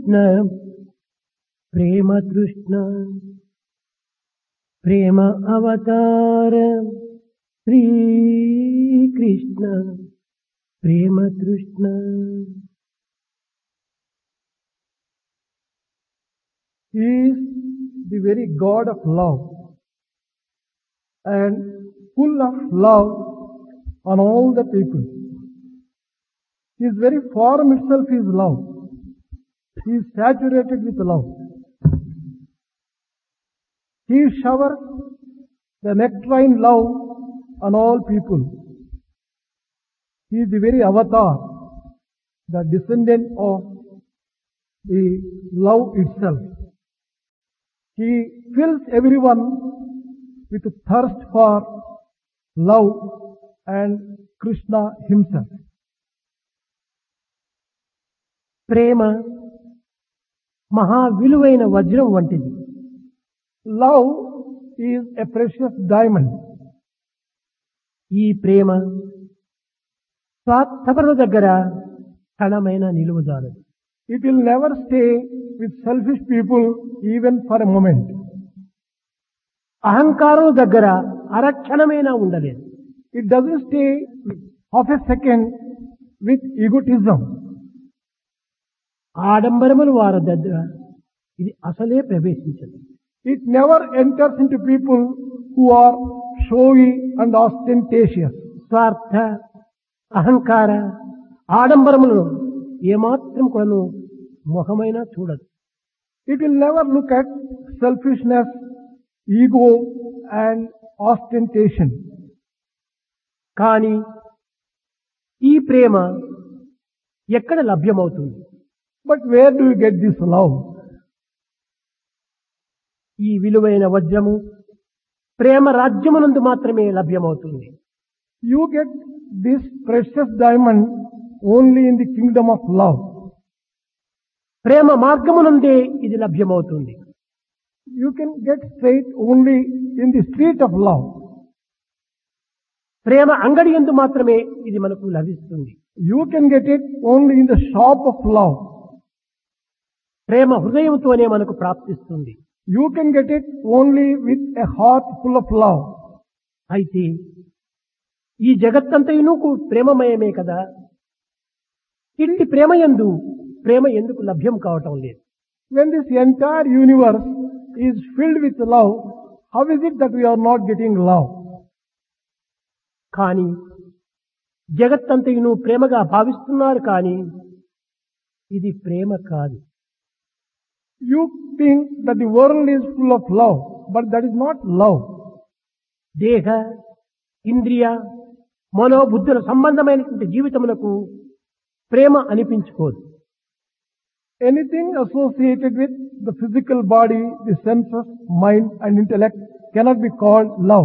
కృష్ణ ప్రేమ తృష్ణ ప్రేమ అవతార శ్రీకృష్ణ ప్రేమ తృష్ణ He is the very God of love and full of love on all the people. His very form itself is love. He is saturated with love. He showers the nectarine love on all people. He is the very avatar, the descendant of the love itself. He fills everyone with thirst for love and Krishna himself. ప్రేమ మహా విలువైన వజ్రం వంటిది Love is a precious diamond. ఈ ప్రేమ స్వార్థపరుల దగ్గర క్షణమైన నిలువజాలదు It will never stay with selfish people even for a moment. అహంకారం దగ్గర అరక్షణమైనా ఉండలేదు It doesn't stay half a second with egotism. ఆడంబరములు వారి దగ్గర ఇది అసలే ప్రవేశించదు It never enters into people who are showy and ostentatious. స్వార్థ అహంకార ఆడంబరములను ఏమాత్రం కొను ముఖమైన చూడదు It will never look at selfishness, ego and ostentation. కానీ ఈ ప్రేమ ఎక్కడ లభ్యమవుతుంది But where do you get this love? ఈ విలువైన వజ్రము ప్రేమ రాజ్యమునందు మాత్రమే లభ్యమవుతుంది You get this precious diamond only in the kingdom of love. ప్రేమ మార్గమునందే ఇది లభ్యమవుతుంది You can get straight only in the street of love. ప్రేమ అంగడి ఎందు మాత్రమే ఇది మనకు లభిస్తుంది You can get it only in the shop of love. ప్రేమ హృదయంతోనే మనకు ప్రాప్తిస్తుంది You can get it only with a heart full of love. అయితే ఈ జగత్తంతయును ప్రేమమయమే కదా ఇట్టి ప్రేమ ఎందు ప్రేమ ఎందుకు లభ్యం కావటం లేదు When this entire universe is filled with love, how is it that we are not getting love? కానీ జగత్తంతయును ప్రేమగా భావిస్తున్నారు కానీ ఇది ప్రేమ కాదు You think that the world is full of love, but that is not love. దేహ ఇంద్రియ మనోబుద్ధుల సంబంధమైనటువంటి జీవితములకు ప్రేమ అనిపించుకోదు Anything associated with the physical body, the senses, mind and intellect cannot be called love.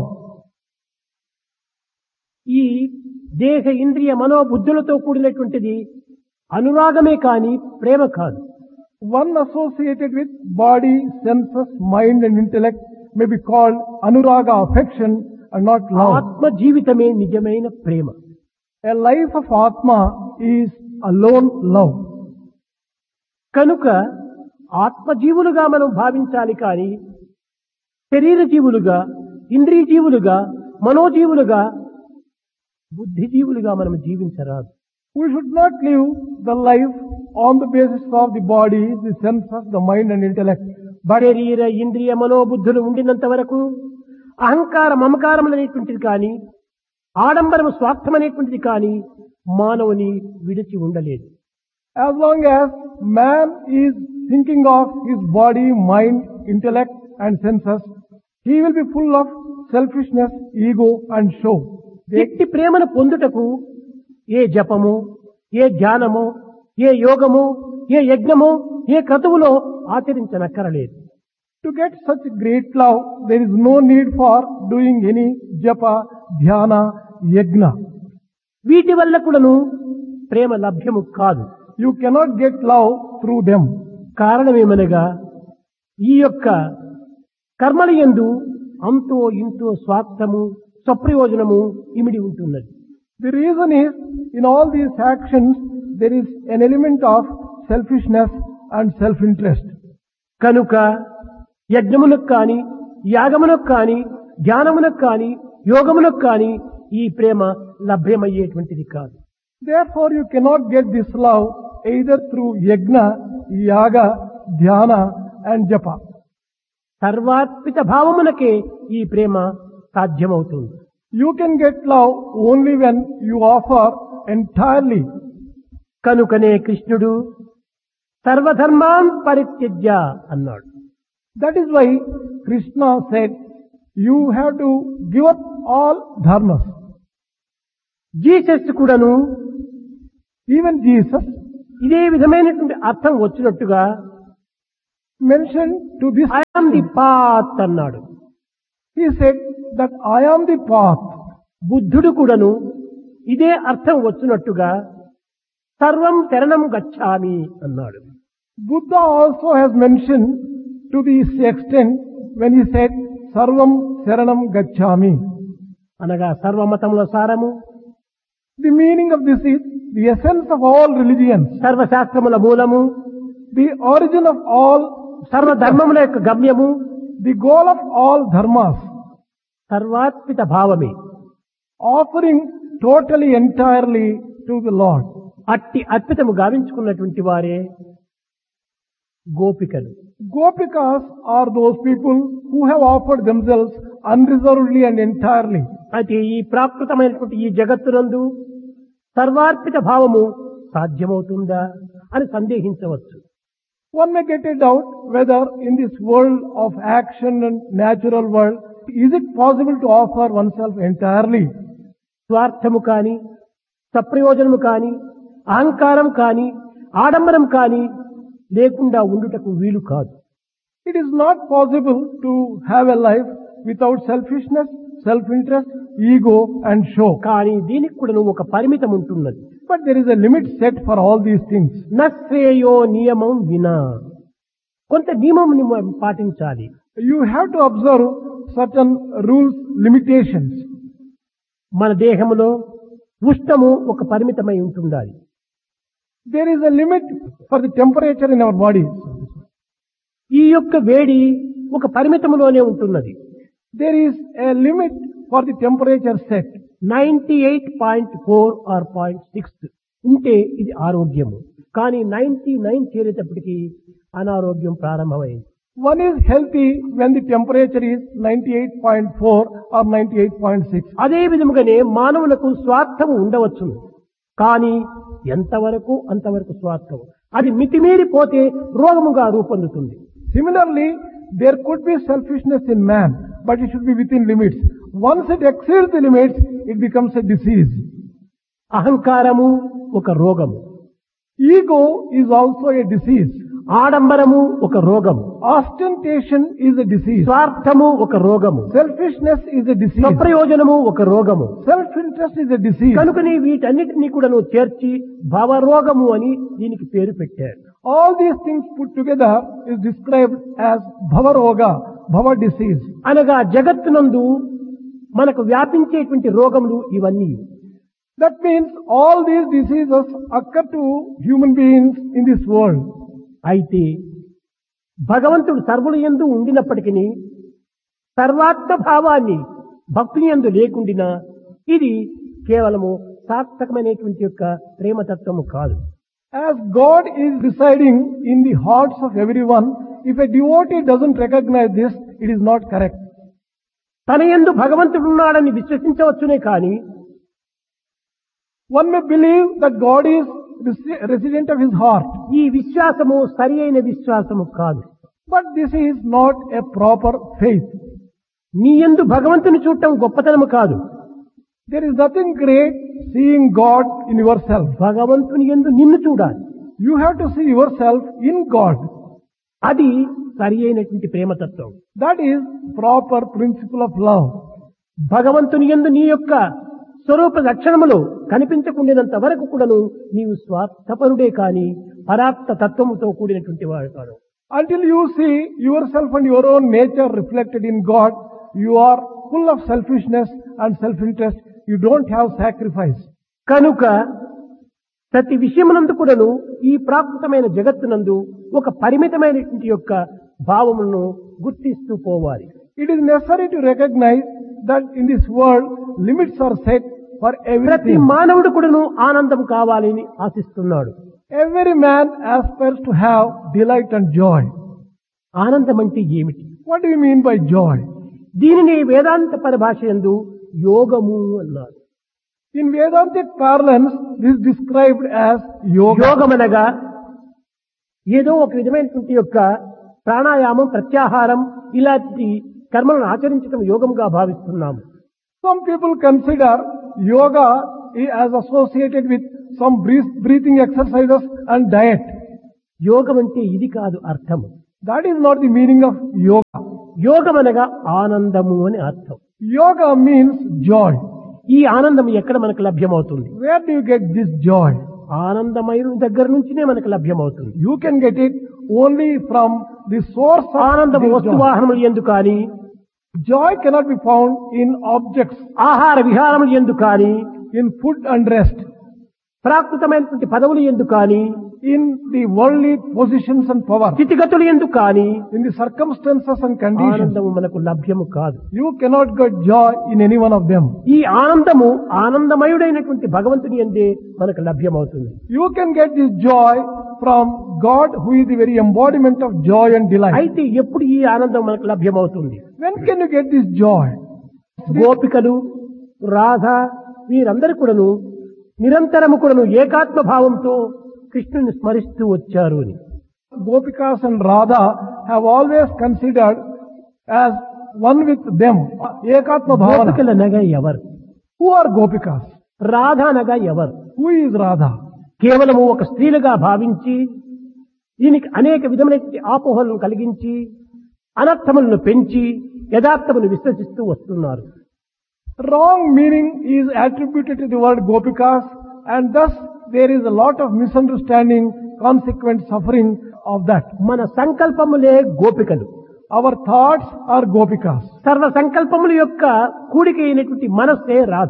ఈ దేహ ఇంద్రియ మనోబుద్ధులతో కూడినటువంటిది అనురాగమే కాని ప్రేమ కాదు One associated with body, senses, mind and intellect may be called anuraga, affection and not love. ఆత్మ జీవితమే నిజమైన ప్రేమ A life of Atma is alone love. కనుక ఆత్మజీవులుగా మనం భావించాలి కానీ శరీర జీవులుగా ఇంద్రియ జీవులుగా మనోజీవులుగా బుద్ధిజీవులుగా మనం జీవించరాదు We should not live the life on the basis of the body, the senses, the mind and intellect. But శరీర ఇంద్రియ మనోబుద్ధులు ఉండినంత వరకు అహంకార మమకారం అనేటువంటిది కానీ ఆడంబరము స్వార్థం అనేటువంటిది కానీ మానవుని విడిచి ఉండలేదు as long as man is thinking of his body, mind, intellect and senses, he will be full of selfishness, ego and show. ఎట్టి ప్రేమను పొందుటకు ఏ జపము ఏ ధ్యానము ఏ యోగము ఏ యజ్ఞము ఏ క్రతువులో ఆచరించనక్కరలేదు To get such great love, there is no need for doing any japa, dhyana, yajna. వీటి వల్ల కూడాను ప్రేమ లభ్యము కాదు You cannot get love through them. కారణమేమనగా ఈ యొక్క కర్మల యందు అంతో ఇంతో స్వార్థము స్వప్రయోజనము ఇమిడి ఉంటున్నది The reason is, in all these actions, there is an element of selfishness and self-interest. కనుక యజ్ఞమునకు కాని యాగమునకు కాని ధ్యానమునకు కాని యోగమునకు కాని ఈ ప్రేమ లభ్యమయ్యేటువంటిది కాదు Therefore you cannot get this love either through yajna, yaga, dhyana and japa. సర్వాత్మిక భావమునకే ఈ ప్రేమ సాధ్యమవుతుంది You can get love only when you offer entirely. కనుకనే కృష్ణుడు సర్వధర్మాన్ పరిత్యజ్య అన్నాడు That is why Krishna said, you have to give up all dharmas. Jesus కూడాను Even Jesus ఇదే విధమైనటువంటి అర్థం వచ్చినట్టుగా mentioned to this, I'm the path అన్నాడు he said that I am the path. బుద్ధుడు కూడాను ఇదే అర్థం వచ్చినట్టుగా సర్వం శరణం గచ్చామి అన్నాడు Buddha also has mentioned to this extent when he said, Sarvam Saranam Gacchami. అనగా సర్వమతముల సారము The meaning of this is the essence of all religions, సర్వశాస్త్రముల మూలము the origin of all, సర్వధర్మముల యొక్క గమ్యము the goal of all dharmas, సర్వాత్మిత భావమే offering totally, entirely to the Lord. అట్టి అద్భుతము గావించుకున్నటువంటి వారే గోపికలు Gopikas are those people who have offered themselves unreservedly and entirely. అయితే ఈ ప్రాకృతమైనటువంటి ఈ జగత్తునందు సర్వార్పిత భావము సాధ్యమవుతుందా అని సందేహించవచ్చు One may get a doubt whether in this world of action and natural world, is it possible to offer oneself entirely? స్వార్థము కాని సప్రయోజనము కాని అహంకారం కాని ఆడంబరం కాని లేకుండా ఉండుటకు వీలు కాదు It is not possible to have a life without selfishness, self-interest, ego and show. కానీ దీనికి కూడా ఒక పరిమితం ఉంటున్నది But there is a limit set for all these things. నశ్రేయో నియమం వినా కొంత నియమం పాటించాలి You have to observe certain rules, limitations. మన దేహములో ఉష్ణము ఒక పరిమితమై ఉంటుండాలి There is a limit for the temperature in our bodies. ఈ యొక్క వేడి ఒక పరిమితములోనే ఉంటున్నది There is a limit for the temperature set. Ninety eight point four or point six ఉంటే ఇది ఆరోగ్యము కానీ నైన్టీ నైన్ చేరేటప్పటికి అనారోగ్యం ప్రారంభమైంది One is healthy when the temperature is 98.4 or 98.6. అదే విధముగానే మానవులకు స్వార్థము ఉండవచ్చును కానీ ఎంతవరకు అంతవరకు స్వార్థము అది మితిమీరిపోతే రోగముగా రూపొందుతుంది Similarly, there could be selfishness in man, but it should be within limits. Once it exceeds the limits, it becomes a disease. అహంకారము ఒక రోగము Ego is also a disease. ఆడంబరము ఒక రోగము Ostentation is a disease. స్వార్థము ఒక రోగము Selfishness is a disease. స్వప్రయోజనము ఒక రోగము Self-interest is a disease. కనుకని వీటన్నిటినీ కూడా నువ్వు చేర్చి భవరోగము అని దీనికి పేరు పెట్టారు All these things put together is described as Bhavaroga, Bhava disease. అనగా జగత్తునందు మనకు వ్యాపించేటువంటి రోగములు ఇవన్నీ That means all these diseases occur to human beings in this world. అయితే భగవంతుడు సర్వులు ఎందు ఉండినప్పటికీ సర్వాత్మ భావాన్ని భక్తుని ఎందు లేకుండినా ఇది కేవలము సార్థకమైనటువంటి యొక్క ప్రేమతత్వము కాదు As God is residing in the hearts of everyone, if a devotee doesn't recognize this, it is not correct. తన ఎందు భగవంతుడు ఉన్నాడని విశ్వసించవచ్చునే కానీ One may believe that God is resi- resident of his heart, ఈ విశ్వాసము సరి అయిన విశ్వాసము కాదు but this is not a proper faith. నీ ఎందు భగవంతుని చూడటం గొప్పతనము కాదు There is nothing great seeing God in yourself. భగవంతుని ఎందు నిన్ను చూడాలి You have to see yourself in God. అది సరి అయినటువంటి ప్రేమతత్వం That is proper principle of love. భగవంతుని ఎందు నీ యొక్క స్వరూప లక్షణములు కనిపించకుండినంత వరకు కూడాను నీవు స్వార్థపరుడే కాని పరాక్త తత్వముతో కూడినటువంటి వాడు కాదు Until you see yourself and your own nature reflected in God, you are full of selfishness and self-interest. You don't have sacrifice. కనుక ప్రతి విషయమునందు కూడాను ఈ ప్రాకృతమైన జగత్తునందు ఒక పరిమితమైనటువంటి యొక్క భావములను గుర్తిస్తూ పోవాలి It is necessary to recognize that in this world limits are set for ప్రతి everything. మానవుడు కూడాను ఆనందం కావాలని ఆశిస్తున్నాడు Every man aspires to have delight and joy. ఆనందం అంటే ఏమిటి What do you mean by joy? దీనిని వేదాంత పరిభాష యందు యోగము అన్నారు In Vedantic parlance, this is described as yoga. యోగమనగా ఏదో ఒక విధమైనటువంటి యొక్క ప్రాణాయామం ప్రత్యాహారం ఇలాంటి కర్మలను ఆచరించడం యోగంగా భావిస్తున్నాము Some people consider yoga i- as associated with some breath- breathing exercises and diet. యోగం అంటే ఇది కాదు అర్థము That is not the meaning of yoga. యోగం అనగా ఆనందము అని అర్థం Yoga means joy. ఈ ఆనందం ఎక్కడ మనకు లభ్యమవుతుంది Where do you get this joy? ఆనందమైన దగ్గర నుంచినే మనకు లభ్యమవుతుంది You can get it only from the source of ఆనందం this వస్తు joy. వాహనములు ఎందు కానీ Joy cannot be found in objects, ఆహార విహారములు ఎందు కానీ in food and rest, ప్రాకృతమైనటువంటి పదవులు ఎందు కానీ in the worldly positions and power, స్థితిగతులు ఎందు కానీ in the circumstances and conditions. ఆనందము మనకు లభ్యము కాదు You cannot get joy in any one of them. ఈ ఆనందము ఆనందమయుడైనటువంటి భగవంతుని ఎందే మనకు లభ్యమవుతుంది You can get this joy from God who is the very embodiment of joy and delight. అయితే ఎప్పుడు ఈ ఆనందం మనకు లభ్యమవుతుంది When can you get this joy? గోపికలు రాధ వీరందరూ కూడాను నిరంతరము కూడాను ఏకాత్మ భావంతో కృష్ణుని స్మరిస్తూ వచ్చారు అని Gopikas and Radha have always considered as one with them. Ekatma Bhavana. గోపికలు అనగా ఎవరు Who are Gopikas? రాధ అనగా ఎవరు Who is Radha? కేవలము ఒక స్త్రీలుగా భావించి దీనికి అనేక విధమైనటువంటి ఆపోహలను కలిగించి అనర్థములను పెంచి యథార్థమును విశ్వసిస్తూ వస్తున్నారు Wrong meaning is attributed to the word Gopikas and thus there is a lot of misunderstanding, consequent suffering of that. మన సంకల్పములే గోపికలు Our thoughts are Gopikas. సర్వ సంకల్పముల యొక్క కూడిక అయినటువంటి మనస్సే Radha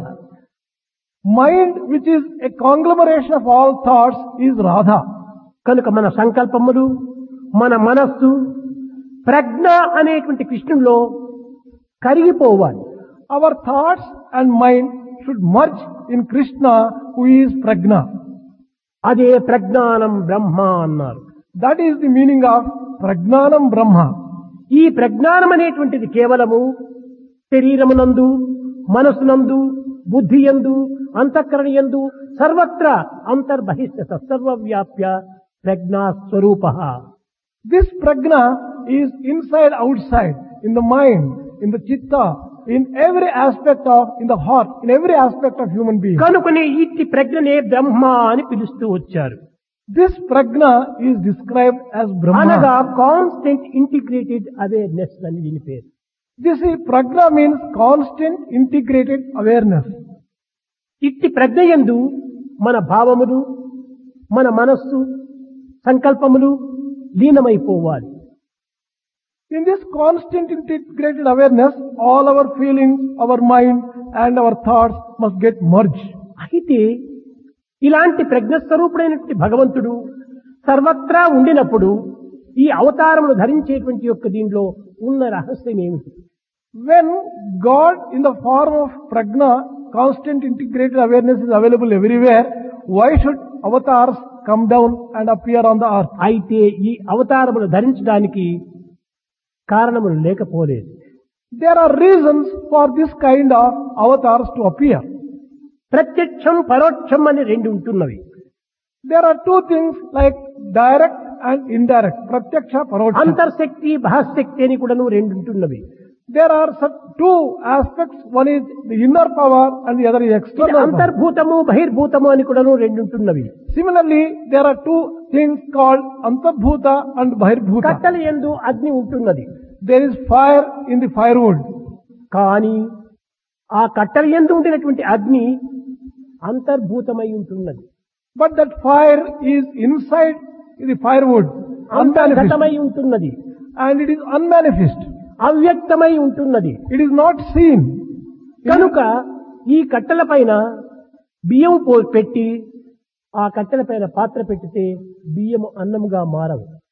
Mind which is a conglomeration of all thoughts is Radha. కనుక మన సంకల్పములు మన మనస్సు ప్రజ్ఞ అనేటువంటి కృష్ణుల్లో కరిగిపోవాలి Our thoughts and mind should merge in Krishna who is Prajna. అదే ప్రజ్ఞానం బ్రహ్మ అన్నారు That is the meaning of Prajnanam Brahma. ఈ ప్రజ్ఞానం అనేటువంటిది కేవలము శరీరమునందు మనసునందు బుద్ధి యందు అంతఃకరణ యందు సర్వత్రా అంతర్బహిష్ట సర్వవ్యాప్య ప్రజ్ఞాస్వరూప This Prajna is inside, outside, in the mind, in the chitta, in every aspect of, in the heart, in every aspect of human being. కనుకనే ఇట్టి ప్రజ్ఞనే బ్రహ్మ అని పిలుస్తూ వచ్చారు This Prajna is described as అనగా Brahma. కాన్స్టెంట్ ఇంటిగ్రేటెడ్ అవేర్నెస్ అని దీని పేరు This is, Prajna means constant integrated awareness. ఇట్టి ప్రజ్ఞయందు మన భావములు మన మనస్సు సంకల్పములు లీనమైపోవాలి In this constant integrated awareness, all our feelings, our mind and our thoughts must get merged. అయితే ఇలాంటి ప్రజ్ఞస్వరూపుడైనటువంటి భగవంతుడు సర్వత్రా ఉండినప్పుడు ఈ అవతారమును ధరించేటువంటి యొక్క దీనిలో ఉన్న రహస్యం ఏమిటి When God in the form of Prajna, constant integrated awareness is available everywhere, why should avatars come down and appear on the earth? అయితే ఈ అవతారమును ధరించడానికి కారణములు లేకపోలేదు There are reasons for this kind of avatars to appear. ప్రత్యక్షం పరోక్షం అని రెండు ఉంటున్నవి There are two things like direct and indirect, pratyaksha, paroksha. అంతర్శక్తి బహశక్తి అని కూడాను రెండు ఉంటున్నవి There are such two aspects. One is the inner power and the other is ఇది external power. అంతర్భూతము బహిర్భూతము అని కూడాను రెండు ఉంటున్నవి Similarly, there are two things called antarbhuta and bahirбhuta. కట్టెల ఎందు అగ్ని ఉంటున్నది There is fire in the firewood. కానీ ఆ కట్టెల ఎందు ఉండినటువంటి అగ్ని అంతర్భూతమై ఉంటున్నది But that fire is inside the firewood, unmanifest. అంతర్గతమై ఉంటున్నది And it is unmanifest. అవ్యక్తమై ఉంటున్నది It is not seen. కనుక ఈ కట్టెల పైన బియ్యం పో పెట్టి ఆ కట్టెల పైన పాత్ర పెట్టితే బియ్యము అన్నముగా మారవు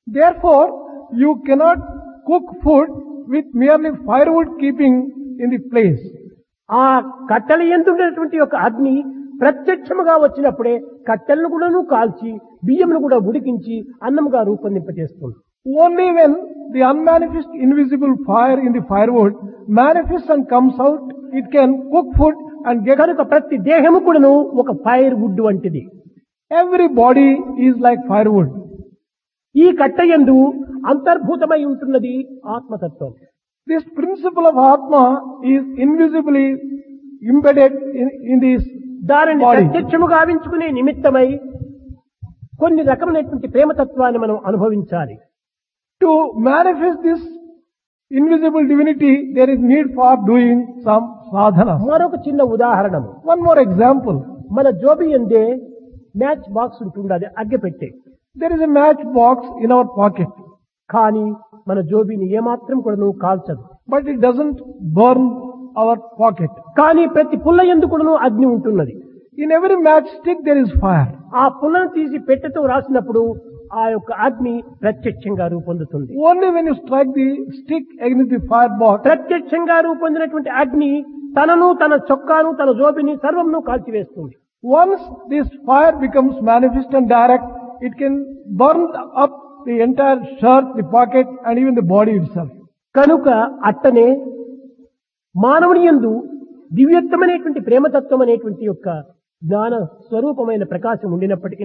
Therefore, you cannot cook food with merely firewood keeping in the place. ఆ కట్టెల ఎందుకున్నటువంటి యొక్క అగ్ని ప్రత్యక్షముగా వచ్చినప్పుడే కట్టెలను కూడాను కాల్చి బియ్యమును కూడా ఉడికించి అన్నముగా రూపొందింపజేస్తుంది Only when the unmanifest invisible fire in the firewood manifests and comes out, it can cook food and get కనుక ప్రతి దేహము కూడాను ఒక ఫైర్ వుడ్ వంటిది every body is like firewood. ఈ కట్ట ఎందు అంతర్భూతమై ఉంటున్నది ఆత్మతత్వం This principle of Atma is invisibly embedded in, in this దానిని Body. ప్రత్యక్షము గావించుకునే నిమిత్తమై కొన్ని రకమైనటువంటి ప్రేమతత్వాన్ని మనం అనుభవించాలి To manifest this invisible divinity, there is need for doing some sadhana. మరొక చిన్న ఉదాహరణము One more example. మన జోబి ఎందే మ్యాచ్ బాక్స్ ఉంటుండది అగ్గి పెట్టే There is a matchbox in our pocket, కానీ మన జోబిని ఏమాత్రం కూడా నువ్వు కాల్చదు but it doesn't burn our pocket. కానీ ప్రతి పుల్ల ఎందుకును అగ్ని ఉంటున్నది In every matchstick there is fire. ఆ పుల్లను తీసి పెట్టెతో రాసినప్పుడు ఆ యొక్క అగ్ని ప్రత్యక్షంగా రూపొందుతుంది Only when you strike the stick against the firebox, ప్రత్యక్షంగా రూపొందినటువంటి అగ్ని తనను తన చొక్కాను తన జోబిని సర్వంను కాల్చివేస్తుంది once this fire becomes manifest and direct, it can burn up the entire shirt, the pocket and even the body itself. కనుక అట్టనే మానవుని యందు దివ్యత్వమైనటువంటి ప్రేమతత్వం అనేటువంటి యొక్క జ్ఞాన స్వరూపమైన ప్రకాశం ఉండినప్పటికీ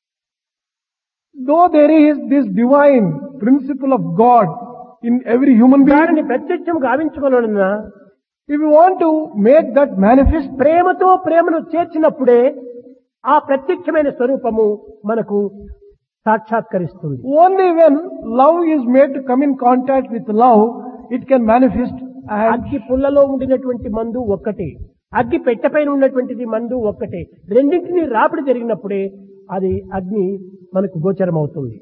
Though there is this divine principle of God in every human being, దానిని ప్రత్యక్షం గావించుకోవాలన్నా if you want to make that manifest, ప్రేమతో ప్రేమను చేర్చినప్పుడే ఆ ప్రత్యక్షమైన స్వరూపము మనకు సాక్షాత్కరిస్తుంది only when love is made to come in contact with love, it can manifest and అగ్గి పుల్లలో ఉండినటువంటి మందు ఒక్కటే అగ్గి పెట్టెపైన ఉన్నటువంటిది మందు ఒక్కటే రెండింటినీ రాపిడి జరిగినప్పుడే అది అగ్ని మనకు గోచరం అవుతుంది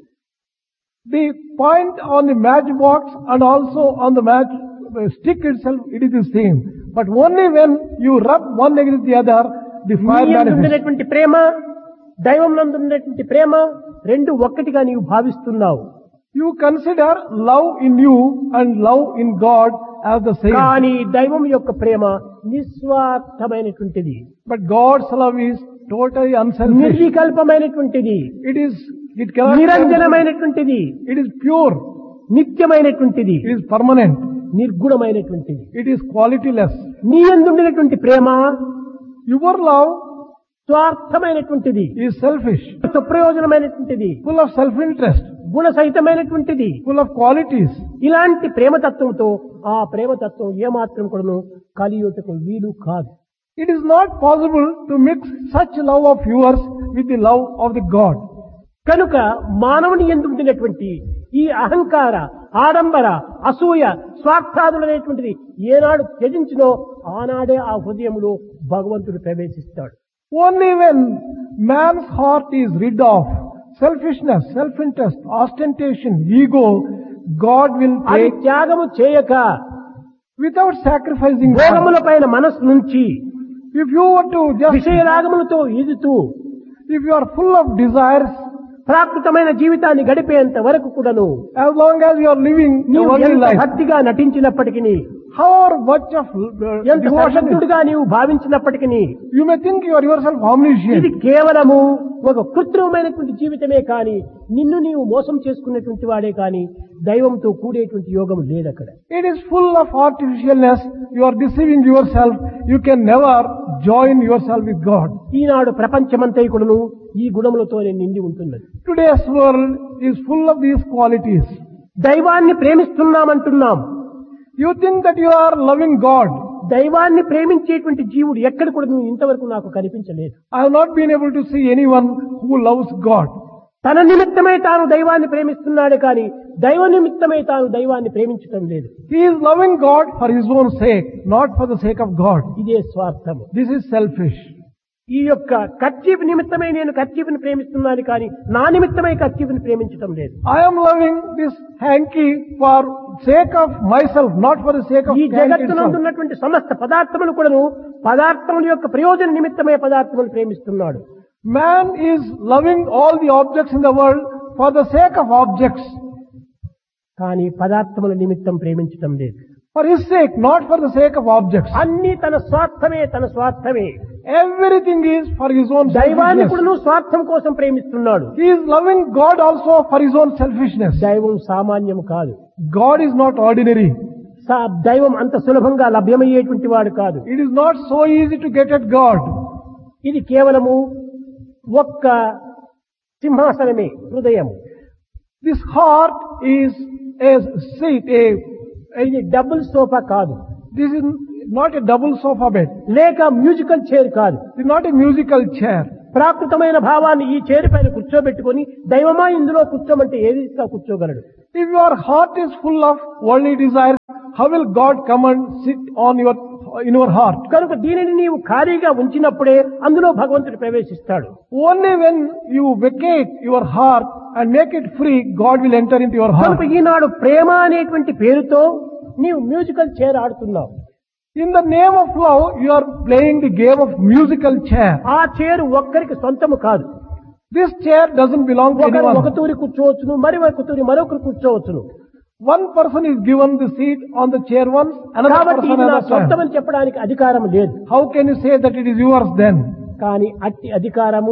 the point on the matchbox and also on the match uh, stick itself, it is the same. But only when you rub one against the other, the fire నీ యందు manifests. ఉండినటువంటి ప్రేమ దైవం నందు ఉన్నటువంటి ప్రేమ రెండు ఒక్కటిగా నీవు భావిస్తున్నావు You consider love in you and love in God as the same. కానీ దైవం యొక్క ప్రేమ నిస్వార్థమైనటువంటిది But God's love is totally unselfish. నిర్వికల్పమైనటువంటిది It is, it cannot, నిరంజనమైనటువంటిది it is pure. నిత్యమైనటువంటిది It is permanent. నిర్గుణమైనటువంటిది It is qualityless. నీ ఎందుండినటువంటి ప్రేమ Your love స్వార్థమైనటువంటిది is selfish, సుప్రయోజనమైనటువంటిది full of self-interest, గుణసహితమైనటువంటిది full of qualities. ఇలాంటి ప్రేమతత్వంతో ఆ ప్రేమతత్వం ఏమాత్రం కూడాను కలియుటకు వీలు కాదు It is not possible to mix such love of yours with the love of the God. కనుక మానవుని ఎందుండినటువంటి ఈ అహంకార ఆడంబర అసూయ స్వార్థాదులనేటువంటిది ఏనాడు త్యజించినో ఆనాడే ఆ హృదయంలో భగవంతుడు ప్రవేశిస్తాడు Only when man's heart is rid of selfishness, self-interest, ostentation, ego, God will అది take త్యాగము చేయక without sacrificing God. భోగముల పైన మనస్సు నుంచి If you were to just, విషయరాగములతో ఈదుతూ if you are full of desires, ప్రాకృతమైన జీవితాన్ని గడిపేంత వరకు కూడాను as long as you are living a నీవు worldly ఎంత life, భక్తిగా నటించినప్పటికీ however much of uh, ఎంత devotion, is- సశక్తుడిగా నీవు భావించినప్పటికీ you may think you are yourself ఇది omniscient. కేవలము ఒక కృత్రిమమైనటువంటి జీవితమే కాని నిన్ను నీవు మోసం చేసుకునేటువంటి వాడే కాని దైవంతో కూడేటువంటి యోగం లేదక్కడ It is full of artificialness. You are deceiving yourself. You can never join yourself with God. ఈనాడు ప్రపంచమంతైకుడును ఈ గుణములతోనే నిండి ఉంటున్నది Today's world is full of these qualities. దైవాన్ని ప్రేమిస్తున్నామంటున్నాం You think that you are loving God. దైవాన్ని ప్రేమించేటువంటి జీవుడు ఎక్కడ కూడా నువ్వు ఇంతవరకు నాకు కనిపించలేదు I have not been able to see anyone who loves God. తన నిమిత్తమే తాను దైవాన్ని ప్రేమిస్తున్నాడు కానీ దైవ నిమిత్తమే తాను దైవాన్ని ప్రేమించటం లేదు He is loving God for his own sake, not for the sake of God. ఇదే స్వార్థము This is selfish. ఈ యొక్క కర్చీపు నిమిత్తమే నేను కర్చీపుని ప్రేమిస్తున్నాను కానీ నా నిమిత్తమై కర్చీపుని ప్రేమించటం లేదు I am loving this hanky for sake of myself, not for the sake of ఈ hanky జగత్తునందు itself. ఉన్నటువంటి సమస్త పదార్థములు కూడాను పదార్థముల యొక్క ప్రయోజన నిమిత్తమే పదార్థములు ప్రేమిస్తున్నాడు Man is loving all the objects in the world for the sake of objects. కానీ పదార్థముల నిమిత్తం ప్రేమించటం లేదు For his sake, not for the sake of objects. అన్ని తన స్వార్థమే తన స్వార్థమే Everything is for his own దైవాన్ని selfishness. కూడా స్వార్థం కోసం ప్రేమిస్తున్నాడు He is loving God also for his own selfishness. దైవం సామాన్యం కాదు God is not ordinary. సా- దైవం అంత సులభంగా లభ్యమయ్యేటువంటి వాడు కాదు It is not so easy to get at God. ఇది కేవలము ఒక్క సింహాసనమే హృదయం This heart is a seat, a, ఇది డబుల్ సోఫా కాదు this is not a double sofa bed. లేక మ్యూజికల్ చైర్ కాదు It is not a musical chair. ప్రాకృతమైన భావాన్ని ఈ చైర్ పైన కూర్చోబెట్టుకొని దైవమా ఇందులో కూర్చోమంటే ఏ రీతిగా కూర్చోగలడు If your heart is full of worldly desires, how will God come and sit on your, in your heart? కనుక దీనిని నీవు ఖాళీగా ఉంచినప్పుడే అందులో భగవంతుడు ప్రవేశిస్తాడు Only when you vacate your heart and make it free, God will enter into your heart. కనుక ఈనాడు ప్రేమ అనేటువంటి పేరుతో నీవు మ్యూజికల్ చైర్ ఆడుతున్నావు In the name of love, you are playing the game of musical chair. ఆ chair ఒక్కరికి సొంతము కాదు This chair doesn't belong to ఒకరు ఒక anyone. తూరి కూర్చోవచ్చును మరి ఒక తూరి మరొకరు కూర్చోవచ్చును One person is given the seat on the chair once, another కాబట్టి person ఇది నా another time. సొంతమని చెప్పడానికి అధికారం లేదు How can you say that it is yours then? కానీ అట్టి అధికారము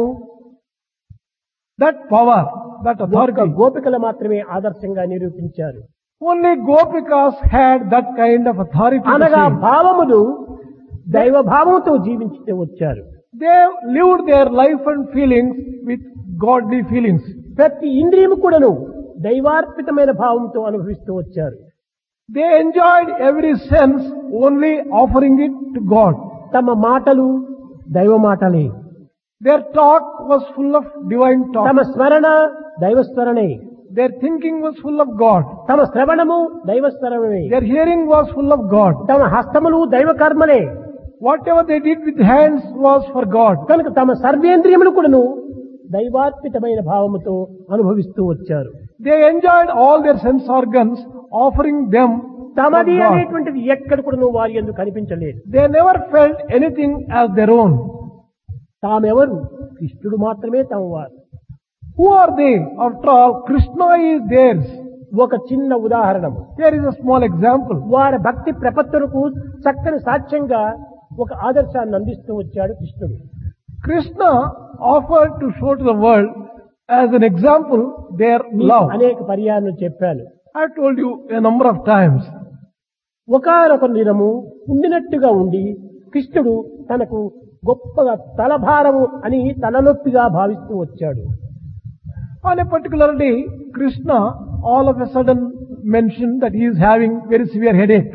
That power, that ఒక్క authority, గోపికలు మాత్రమే ఆదర్శంగా నిరూపించారు only Gopikas had that kind of authority. to అనగా say. భావములు దైవ భావంతో జీవించి వచ్చారు They lived their life and feelings with godly feelings. ప్రతి ఇంద్రియము కూడాను దైవార్పితమైన భావంతో అనుభవిస్తూ వచ్చారు They enjoyed every sense only offering it to God. తమ మాటలు దైవ మాటలే Their talk was full of divine తమ talk. స్మరణ దైవ స్మరణే Their thinking was full of God. తమ శ్రవణము దైవ స్మరణమే Their hearing was full of God. తమ హస్తములు దైవ కర్మలే Whatever they did with hands was for God. కనుక తమ సర్వేంద్రియములు కూడాను దైవార్పితమైన భావముతో అనుభవిస్తూ వచ్చారు They enjoyed all their sense organs, offering them for తమది God. అనేటువంటిది ఎక్కడ కూడాను వారి ఎందుకు కనిపించలేదు They never felt anything as their own. తామెవరు కృష్ణుడు మాత్రమే తమ వారు Who are they? After all, Krishna is theirs. ఒక చిన్న ఉదాహరణము Here is a small example. వారి భక్తి ప్రపత్తులకు చక్కని సాక్ష్యంగా ఒక ఆదర్శాన్ని అందిస్తూ వచ్చాడు కృష్ణుడు Krishna offered to show to the world as an example their మీకు love. అనేక పర్యాలను చెప్పాను I told you a number of times. ఒకనొక దినము ఉండినట్టుగా ఉండి కృష్ణుడు తనకు గొప్పగా తలభారము అని తలనొప్పిగా భావిస్తూ వచ్చాడు On a particular day, Krishna all of a sudden mentioned that he is having very severe headache.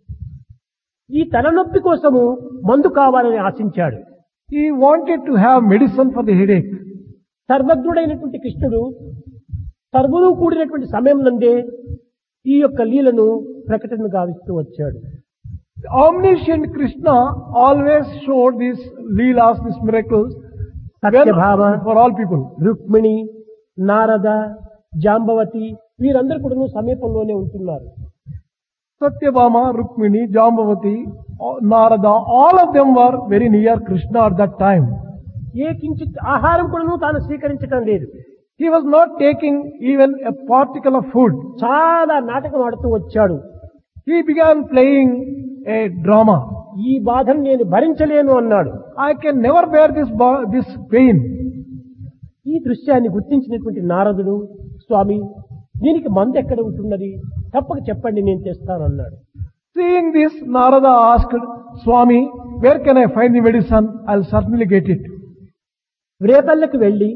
ఈ తలనొప్పి కోసము మందు కావాలని ఆశించాడు He wanted to have medicine for the headache. సర్వజ్ఞుడైనటువంటి కృష్ణుడు సర్వులు కూడినటువంటి సమయం నందే ఈ యొక్క లీలను ప్రకటన గావిస్తూ వచ్చాడు The omniscient Krishna always showed these leelas, these miracles, when- Satyabhama for all people. Rukmini Narada Jambavati వీరందరూ కూడా సమీపంలోనే ఉంటున్నారు Satyabhama, Rukmini, Jambavati, Narada, all of them were very near Krishna at that time. ఏ కించిత్ ఆహారం కూడాను తాను స్వీకరించటం లేదు He was not taking even a particle of food. చాలా నాటకం ఆడుతూ వచ్చాడు He began playing a drama. ఈ బాధను నేను భరించలేను అన్నాడు I can never bear this, bo- this pain. ఈ దృశ్యాన్ని గుర్తించినటువంటి నారదుడు స్వామి దీనికి మందు ఎక్కడ ఉంటున్నది తప్పక చెప్పండి నేను తెస్తాను అన్నాడు Seeing this, Narada asked, Swami, where can I find the medicine? I'll certainly get it. రేపల్లకి వెళ్లి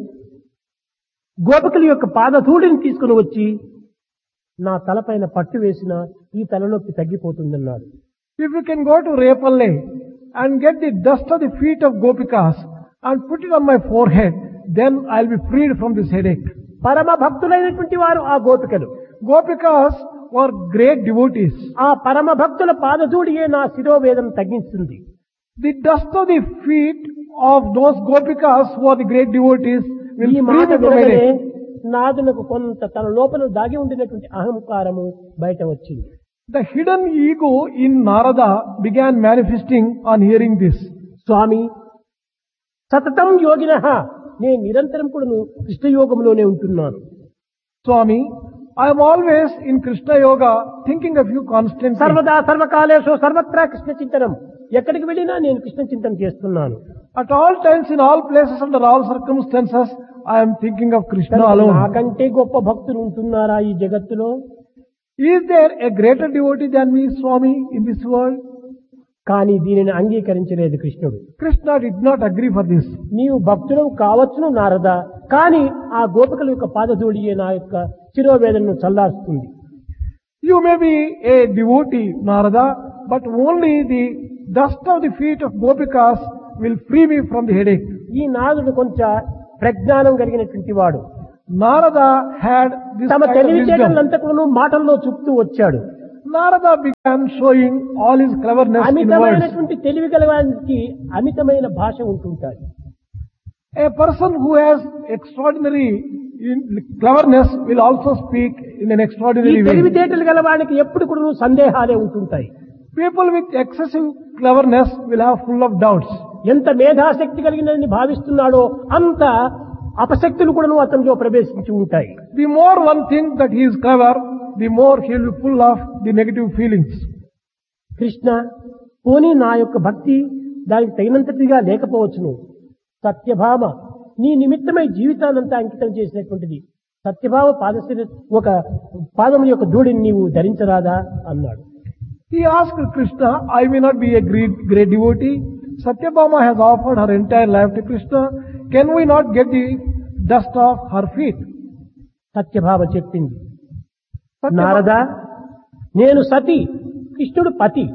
గోపికల యొక్క పాదధూళిని తీసుకుని వచ్చి నా తలపైన పట్టు వేసిన ఈ తలనొప్పి తగ్గిపోతుందన్నాడు If you can go to Repalle and get the dust of the feet of Gopikas and put it on my forehead, then I'll be freed from this headache. పరమ భక్తులైనటువంటి వారు ఆ గోపికలు Gopikas were great devotees. ఆ పరమ భక్తుల పాదధూడియే నా శిరోవేదం తగ్గిస్తుంది The dust of the feet of those Gopikas who are the great devotees will ఈ free మాట me from వినగానే headache. నాదునకు కొంత తన లోపల దాగి ఉండినటువంటి అహంకారము బయట వచ్చింది The hidden ego in Narada began manifesting on hearing this. స్వామి సతతం యోగిన నేను నిరంతరం కూడా కృష్ణయోగంలోనే ఉంటున్నాను Swami, I am always in Krishna Yoga thinking of you constantly. సర్వదా సర్వకాలేషు సర్వత్రా కృష్ణ చింతనం ఎక్కడికి వెళ్ళినా నేను కృష్ణ చింతన చేస్తున్నాను At all times, in all places, under all circumstances, I am thinking of Krishna కనుక alone. నాకంటే గొప్ప భక్తులు ఉంటున్నారా ఈ జగత్తులో Is there a greater devotee than me, Swami, in this world? కానీ దీనిని అంగీకరించలేదు కృష్ణుడు Krishna did not agree for this. నీవు భక్తుడు కావచ్చును నారద కానీ ఆ గోపికల యొక్క పాదధూళియే నా యొక్క శిరోవేదనను చల్లారుస్తుంది You may be a devotee, Narada, but only the dust of the feet of Gopikas will free me from the headache. ఈ నాదుడు కొంచెం ప్రజ్ఞానం కలిగినటువంటి వాడు Narada had this తమ kind of wisdom. తెలివితేటలంతకును మాటల్లో చూపుతూ వచ్చాడు Narada began showing all his cleverness in words. అమితమైనటువంటి తెలివి గలవానికి అమితమైన భాష ఉంటుంటాయి A person who has extraordinary in- cleverness will also speak in an ఈ extraordinary way. తెలివితేటలు గలవానికి ఎప్పుడు కూడా సందేహాలే ఉంటుంటాయి People with excessive cleverness will have full of doubts. ఎంత మేధాశక్తి కలిగినని భావిస్తున్నాడో అంత అపశక్తులు కూడా అతనిలో ప్రవేశించి ఉంటాయి The more one thinks that he is clever, the more he will be full of the negative feelings. Krishna పోనీ నా యొక్క భక్తి దానికి తగినంతటిగా లేకపోవచ్చును సత్యభామ నీ నిమిత్తమై జీవితానంతా అంకితం చేసినటువంటిది సత్యభామ పాదశిర ఒక పాదం యొక్క ధూళిని నీవు ధరించరాదా అన్నాడు He asked Krishna, I may not be a great, great devotee. Satyabhama has offered her entire life to Krishna. Can we not get the dust off her feet? Satyabhama చెప్పింది Satyabhama- నారద నేను సతి కృష్ణుడు పతి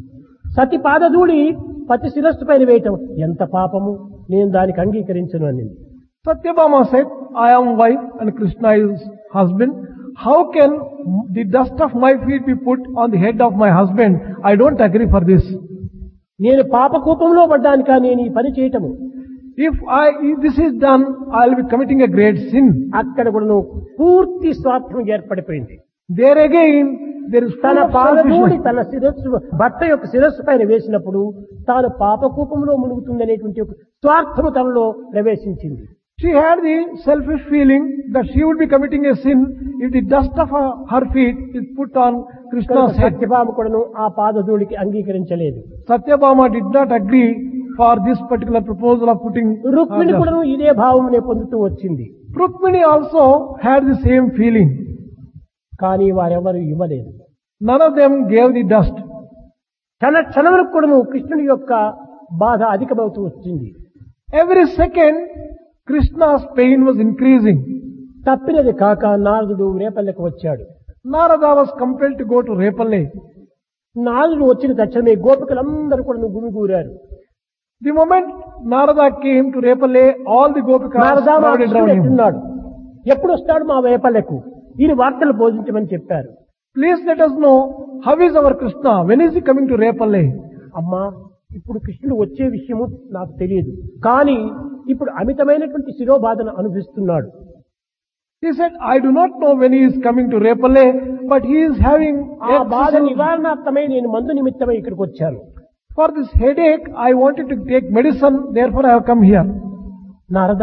సతి పాదధూళి పతి శిరస్సు పైన వేయటం ఎంత పాపము నేను దానికి అంగీకరించను అనింది Satyabhama said, I am wife and Krishna is husband. How can the dust of my feet be put on the head of my husband? I don't agree for this. నేను పాపకూపంలో పడ్డానికా నేను ఈ పని చేయటము If I, if this is done, I will be committing a great sin. అక్కడ కూడా నువ్వు పూర్తి స్వార్థం ఏర్పడిపోయింది There again, there is తన full of పాదధూళి selfishness. తన శిరస్సు భర్త యొక్క శిరస్సు పైన వేసినప్పుడు తాను పాపకూపంలో మునుగుతుందనేటువంటి ఒక స్వార్థము తనలో ప్రవేశించింది She had the selfish feeling that she would be committing a sin if the dust of her, her feet is put on Krishna's head. Satyabhama కూడాను ఆ పాదధూళికి అంగీకరించలేదు Satyabhama did not agree for this particular proposal of putting her Rukmini dust. కూడాను ఇదే భావమునే పొందుతూ వచ్చింది Rukmini also had the same feeling. కానీ వారెవరు ఇవ్వలేదు None of them gave the dust. క్షణ క్షణములకు కూడాను కృష్ణుని యొక్క బాధ అధికమవుతూ వచ్చింది Every second, Krishna's pain was increasing. తప్పినది కాక నారదుడు రేపల్లెకు వచ్చాడు Narada was compelled to go to Repalle. నారదుడు వచ్చిన తక్షణమే గోపికలందరూ కూడా గుమిగూరారు The moment Narada came to Repalle, all the Gopikas నారదా మా crowded కృష్ణుడు around him. ఎట్టున్నాడు ఎప్పుడు వస్తాడు మా రేపల్లెకు ఈయన వార్తలు బోధించమని చెప్పారు Please let us know how is our Krishna? When is he coming to Repalle? అమ్మా ఇప్పుడు కృష్ణుడు వచ్చే విషయము నాకు తెలియదు కానీ ఇప్పుడు అమితమైనటువంటి శిరోబాధను అనుభవిస్తున్నాడు He said, I do not know when he is coming to Repalle, but he is having ఆ బాధ excessive- నివారణార్థమై నేను మందు నిమిత్తమై ఇక్కడికి వచ్చాను For this headache, I wanted to take medicine, therefore I have come here. Narada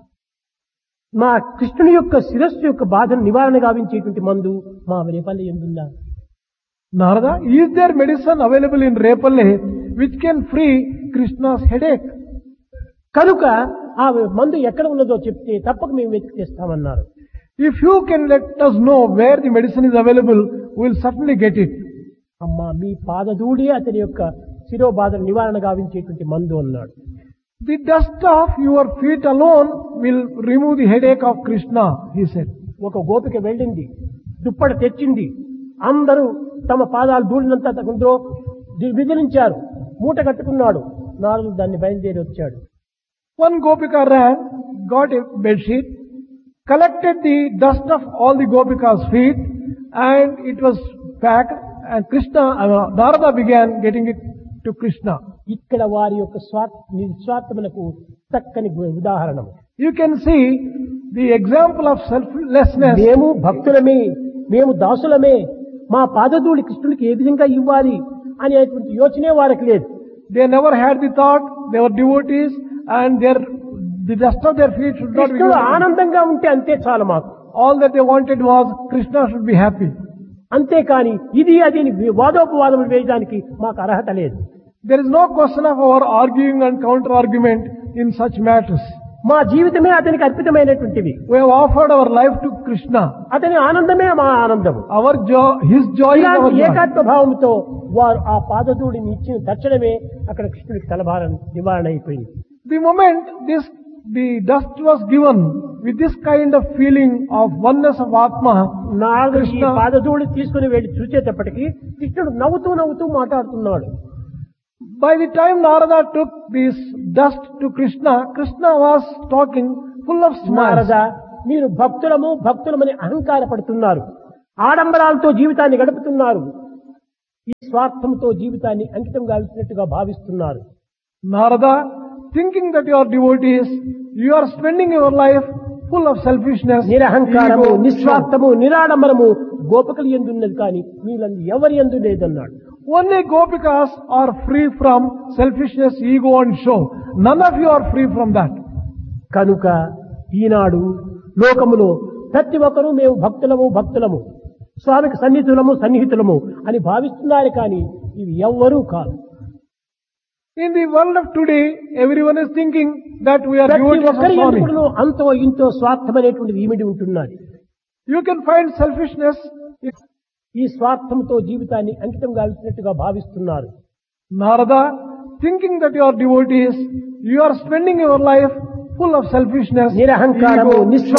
మా కృష్ణుని యొక్క శిరస్సు యొక్క బాధను నివారణ గావించేటువంటి మందు మా Repalle ఎందుందా Narada, is there medicine available in Repalle which can free Krishna's headache? కనుక ఆ మందు ఎక్కడ ఉన్నదో చెప్తే తప్పక మేము వెతికి తెస్తామన్నారు If you can let us know where the medicine is available, we will certainly get it. అమ్మా మీ పాదధూడి అతని యొక్క శిరోబాధను నివారణ గావించేటువంటి మందు అన్నాడు The dust of your feet alone will remove the headache of Krishna, he said. ఒక గోపిక వెళ్ళింది దుప్పట తెచ్చింది అందరూ తమ పాదాలు ధూళినంతా అందులో విదిలించారు మూట కట్టుకున్నాడు నాలుగు దాన్ని బయలుదేరి వచ్చాడు One Gopika ran, got a bed sheet, collected the dust of all the Gopika's feet, and it was packed, and Krishna, uh, Narada began getting it to Krishna. ఇక్కడ వారి యొక్క స్వార్థ నిస్వార్థములకు చక్కని ఉదాహరణం You can see the example of selflessness. మేము భక్తులమే మేము దాసులమే మా పాదధూళి కృష్ణుడికి ఏ విధంగా ఇవ్వాలి అనేటువంటి యోచనే వారికి లేదు They never had the thought, they were devotees, and their, the dust of their feet should not be కృష్ణుడు given. ఆనందంగా ఉంటే అంతే చాలు మాకు all that they wanted was Krishna should be happy. అంతేకాని ఇది అది అని వాదోపవాదములు వేయడానికి మాకు అర్హత లేదు There is no question of our arguing and counter argument in such matters. మా జీవితమే అతనికి అర్పితమైనటువంటివి We have offered our life to Krishna. అతని ఆనందమే మా ఆనందము Our joy, His joy is our ఇలాంటి joy. ఏకాత్మ భావంతో వారు ఆ పాదధూడిని ఇచ్చిన తక్షణమే అక్కడ కృష్ణుడికి తలభారం నివారణ అయిపోయింది The moment this, the dust was given with this kind of feeling of oneness of Atma, నాలుగు ఈ కృష్ణ- పాదధూళి తీసుకుని వెళ్ళి చూసేటప్పటికి కృష్ణుడు నవ్వుతూ నవ్వుతూ మాట్లాడుతున్నాడు by the time Narada took this dust to Krishna, Krishna was talking full of smiles. Narada మీరు భక్తులము భక్తులమని అహంకార పడుతున్నారు ఆడంబరాలతో జీవితాన్ని గడుపుతున్నారు ఈ స్వార్థంతో జీవితాన్ని అంకితం గావించినట్టుగా భావిస్తున్నారు Narada, thinking that you are devotees, you are spending your life full of selfishness, నిరహంకారము ego, నిస్వార్థము నిరాడంబరము గోపకులు ఎందున్నది కానీ మీలందు ఎవరి ఎందు లేదన్నాడు Only gopikas are free from selfishness, ego and show. None of you are free from that. కనుక ఈనాడు లోకములో ప్రతి ఒక్కరూ మేము భక్తులము భక్తులము స్వామికి సన్నిహితులము సన్నిహితులము అని భావిస్తున్నారు కానీ ఇవి ఎవ్వరూ కాదు In the world of today, everyone is thinking that we are ప్రతి devotees of ఒక్కరి Swami. ఎందుకును అంతో ఇంతో స్వార్థమైనటువంటిది ఈమిడి ఉంటున్నది You can find selfishness. ఈ స్వార్థంతో జీవితాన్ని అంకితం గావించినట్టుగా భావిస్తున్నారు Narada, thinking that you are devotees, you are spending your life full of selfishness, నిరహంకారము ego, నిస్వ